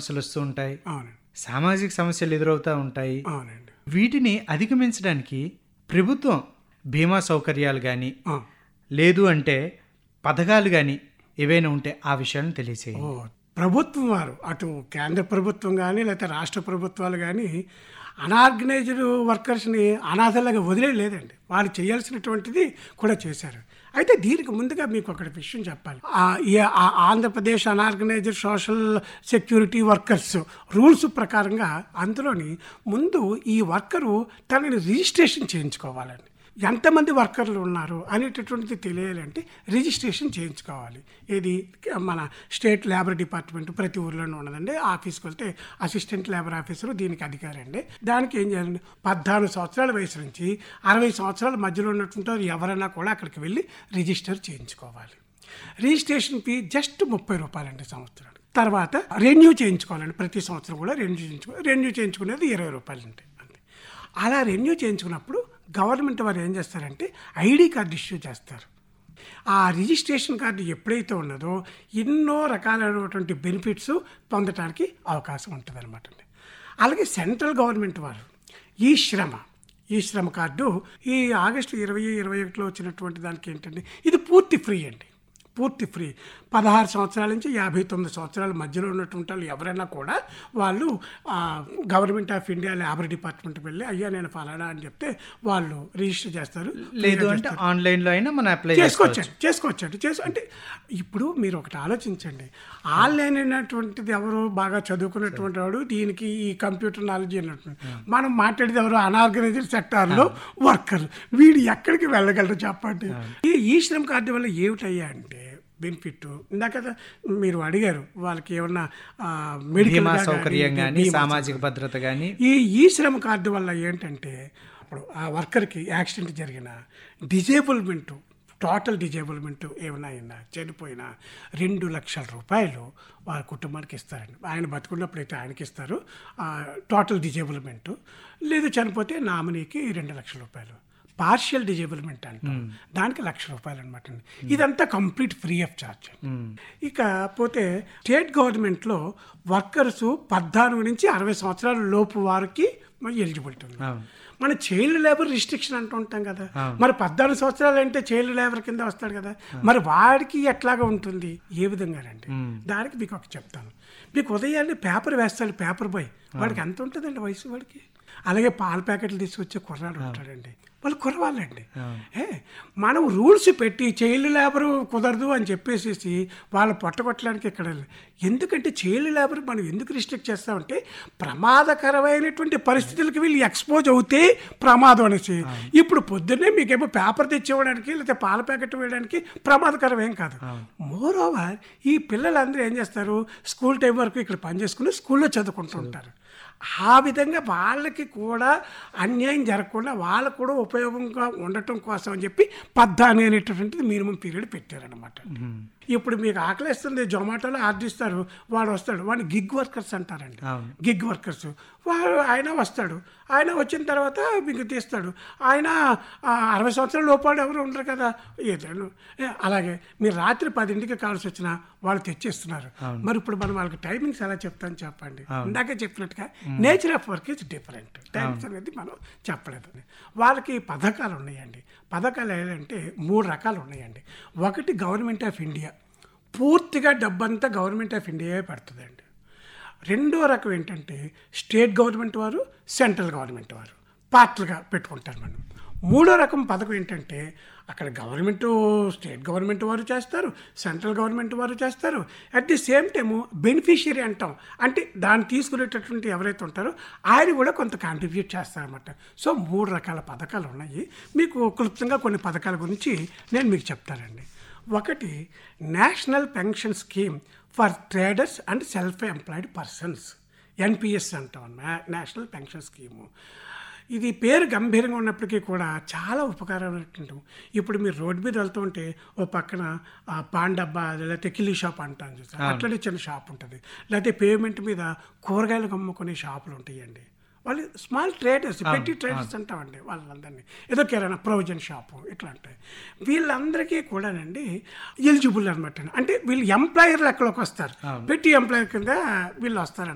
సమస్యలు వస్తూ ఉంటాయి అవునండి సామాజిక సమస్యలు ఎదురవుతూ ఉంటాయి అవునండి వీటిని అధిగమించడానికి ప్రభుత్వం బీమా సౌకర్యాలు కానీ ఆ, లేదు అంటే పథకాలు కానీ ఏవైనా ఉంటే ఆ విషయాలను తెలియచేయండి ఓ ప్రభుత్వం వారు అటు కేంద్ర ప్రభుత్వం కానీ లేకపోతే రాష్ట్ర ప్రభుత్వాలు కానీ అనార్గనైజ్డ్ వర్కర్స్ని అనాథలాగా వదిలేయలేదండి వాళ్ళు చేయాల్సినటువంటిది కూడా చేశారు అయితే దీనికి ముందుగా మీకు ఒకటి విషయం చెప్పాలి ఆ, ఈ ఆ- Andhra Pradesh unorganised social security workers rules ప్రకారంగా అందులోని ముందు ఈ వర్కరు తనని రిజిస్ట్రేషన్ చేయించుకోవాలండి ఎంతమంది వర్కర్లు ఉన్నారు అనేటటువంటిది తెలియాలంటే రిజిస్ట్రేషన్ చేయించుకోవాలి ఇది మన స్టేట్ లేబర్ డిపార్ట్మెంట్ ప్రతి ఊర్లోనే ఉన్నదండి ఆఫీస్కి వెళ్తే అసిస్టెంట్ లేబర్ ఆఫీసర్ దీనికి అధికారి అండి దానికి ఏం చేయాలండి పద్నాలుగు సంవత్సరాల వయసు నుంచి అరవై సంవత్సరాల మధ్యలో ఉన్నటువంటి వారు ఎవరైనా కూడా అక్కడికి వెళ్ళి రిజిస్టర్ చేయించుకోవాలి రిజిస్ట్రేషన్ ఫీ జస్ట్ ముప్పై రూపాయలండి సంవత్సరానికి తర్వాత రెన్యూ చేయించుకోవాలండి ప్రతి సంవత్సరం కూడా రెన్యూ చేయించుకో రెన్యూ చేయించుకునేది ఇరవై రూపాయలు ఉంటాయి అంతే అలా రెన్యూ చేయించుకున్నప్పుడు గవర్నమెంట్ వారు ఏం చేస్తారంటే ఐడి కార్డు ఇష్యూ చేస్తారు ఆ రిజిస్ట్రేషన్ కార్డు ఎప్పుడైతే ఉన్నదో ఎన్నో రకాలైనటువంటి బెనిఫిట్స్ పొందడానికి అవకాశం ఉంటుంది అనమాట అలాగే సెంట్రల్ గవర్నమెంట్ వారు ఈ శ్రమ ఈ శ్రమ కార్డు ఈ ఆగస్టు ఇరవై ఇరవై ఒకటిలో వచ్చినటువంటి దానికి ఏంటంటే ఇది పూర్తి ఫ్రీ అండి పూర్తి ఫ్రీ పదహారు సంవత్సరాల నుంచి యాభై తొమ్మిది సంవత్సరాల మధ్యలో ఉన్నటువంటి వాళ్ళు ఎవరైనా కూడా వాళ్ళు గవర్నమెంట్ ఆఫ్ ఇండియా లేబర్ డిపార్ట్మెంట్కి వెళ్ళి అయ్యా నేను ఫలానా అని చెప్తే వాళ్ళు రిజిస్టర్ చేస్తారు లేదు అంటే ఆన్లైన్లో అయినా మనం అప్లై చేసుకోవచ్చు చేసుకోవచ్చండి చేసుకోవచ్చండి చేసు అంటే ఇప్పుడు మీరు ఒకటి ఆలోచించండి ఆన్లైన్ అయినటువంటిది ఎవరు బాగా చదువుకున్నటువంటి వాడు దీనికి ఈ కంప్యూటర్ నాలెడ్జ్ అయినటువంటి మనం మాట్లాడేది ఎవరు అనార్గనైజ్డ్ సెక్టార్లో వర్కర్ వీడు ఎక్కడికి వెళ్ళగలరు చెప్పండి ఈ ఈ శ్రమ్ కార్డు వల్ల ఏమిటయ్యా అంటే బెనిఫిట్ ఇందాక మీరు అడిగారు వాళ్ళకి ఏమన్నా మెడికల్ బీమా సౌకర్యం కానీ సామాజిక భద్రత కానీ ఈ ఈ శ్రమ కార్డు వల్ల ఏంటంటే ఇప్పుడు ఆ వర్కర్కి యాక్సిడెంట్ జరిగిన డిజేబుల్మెంట్ టోటల్ డిజేబుల్మెంట్ ఏమైనా అయినా చనిపోయినా రెండు లక్షల రూపాయలు వారి కుటుంబానికి ఇస్తారండి ఆయన బతుకున్నప్పుడైతే ఆయనకి ఇస్తారు టోటల్ డిజేబుల్మెంట్ లేదు చనిపోతే నామినీకి రెండు లక్షల రూపాయలు పార్షియల్ డిజేబుల్మెంట్ అంటాం దానికి లక్ష రూపాయలు అనమాట ఇదంతా కంప్లీట్ ఫ్రీ ఆఫ్ చార్జ్ ఇక పోతే స్టేట్ గవర్నమెంట్లో వర్కర్స్ పద్నాలుగు నుంచి అరవై సంవత్సరాల లోపు వారికి ఎలిజిబిలిటీ ఉంది అవును. మన చైల్డ్ లేబర్ రిస్ట్రిక్షన్ అంటూ ఉంటాం కదా మరి పద్నాలుగు సంవత్సరాలు అంటే చైల్డ్ లేబర్ కింద వస్తాడు కదా మరి వాడికి ఎట్లాగా ఉంటుంది ఏ విధంగానండి దానికి మీకు ఒక చెప్తాను మీకు ఉదయాన్నే పేపర్ వేస్తాడు పేపర్ బాయ్ వాడికి ఎంత ఉంటుందండి వయసు వాడికి అలాగే పాల ప్యాకెట్లు తీసుకొచ్చే కుర్రాడు ఉంటాడండి వాళ్ళు కుర్రవాళ్ళండి ఏ మనం రూల్స్ పెట్టి చైల్డ్ లేబర్ కుదరదు అని చెప్పేసి వాళ్ళు పొట్టగొట్టడానికి ఇక్కడ ఎందుకంటే చైల్డ్ లేబర్ మనం ఎందుకు రిస్ట్రిక్ట్ చేస్తామంటే ప్రమాదకరమైనటువంటి పరిస్థితులకి వీళ్ళు ఎక్స్పోజ్ అవుతే ప్రమాదం అనేసి ఇప్పుడు పొద్దున్నే మీకేమో పేపర్ తెచ్చివ్వడానికి లేకపోతే పాల ప్యాకెట్ వేయడానికి ప్రమాదకరం ఏం కాదు మోర్ ఓవర్ ఈ పిల్లలందరూ ఏం చేస్తారు స్కూల్ టైం వరకు ఇక్కడ పని చేసుకుని స్కూల్లో చదువుకుంటూ ఉంటారు ఆ విధంగా వాళ్ళకి కూడా అన్యాయం జరగకుండా వాళ్ళకు కూడా ఉపయోగంగా ఉండటం కోసం అని చెప్పి పద్దాని అనేటటువంటిది మినిమం పీరియడ్ పెట్టారనమాట ఇప్పుడు మీకు ఆకలిస్తుంది జొమాటోలో ఆర్డర్ ఇస్తారు వాడు వస్తాడు వాడిని గిగ్ వర్కర్స్ అంటారండి అవును. గిగ్ వర్కర్స్ వాడు ఆయన వస్తాడు ఆయన వచ్చిన తర్వాత మీకు తీస్తాడు ఆయన ఆ, అరవై సంవత్సరాల లోపాడు ఎవరు ఉండరు కదా ఏదో ఏ, అలాగే మీరు రాత్రి పదింటికి కావాల్సి వచ్చినా వాళ్ళు తెచ్చేస్తున్నారు మరి ఇప్పుడు మనం వాళ్ళకి టైమింగ్స్ ఎలా చెప్తాను చెప్పండి ఇందాకే చెప్పినట్టుగా nature of work is different times అనేది మనం చెప్పలేదు వాళ్ళకి పథకాలు ఉన్నాయండి పథకాలు ఏంటంటే మూడు రకాలు ఉన్నాయండి ఒకటి గవర్నమెంట్ ఆఫ్ ఇండియా పూర్తిగా డబ్బంతా గవర్నమెంట్ ఆఫ్ ఇండియా పెడుతుందండి రెండో రకం ఏంటంటే స్టేట్ గవర్నమెంట్ వారు సెంట్రల్ గవర్నమెంట్ వారు పార్ట్లుగా పెట్టుకుంటారు మనం మూడో రకం పథకం ఏంటంటే అక్కడ గవర్నమెంట్ స్టేట్ గవర్నమెంట్ వారు చేస్తారు సెంట్రల్ గవర్నమెంట్ వారు చేస్తారు at the same time beneficiary అంటాం అంటే దాన్ని తీసుకునేటటువంటి ఎవరైతే ఉంటారో ఆయన కూడా కొంత కాంట్రిబ్యూట్ చేస్తారన్నమాట సో మూడు రకాల పథకాలు ఉన్నాయి మీకు క్లుప్తంగా కొన్ని పథకాల గురించి నేను మీకు చెప్తానండి ఒకటి national pension scheme for traders and self employed persons NPS అంటాం నా- నేషనల్ పెన్షన్ స్కీము ఇది పేరు గంభీరంగా ఉన్నప్పటికీ కూడా చాలా ఉపకారమైనటువంటి ఇప్పుడు మీరు రోడ్డు మీద వెళ్తూ ఉంటే ఓ పక్కన ఆ పాన్ డబ్బా లేకపోతే కిల్లీ షాప్ అంటాను చూసారు అట్లనే చిన్న షాప్ ఉంటుంది లేకపోతే పేమెంట్ మీద కూరగాయలు అమ్ముకునే షాపులు ఉంటాయండి వాళ్ళు స్మాల్ ట్రేడర్స్ పెట్టి ట్రేడర్స్ అంటామండి వాళ్ళందరినీ ఏదో కిరాణా ప్రొవిజన్ షాపు ఇట్లా ఉంటాయి వీళ్ళందరికీ కూడానండి ఎలిజిబుల్ అనమాట అంటే వీళ్ళు ఎంప్లాయర్ లెక్కలోకి వస్తారు పెట్టి ఎంప్లాయర్ కింద వీళ్ళు వస్తారు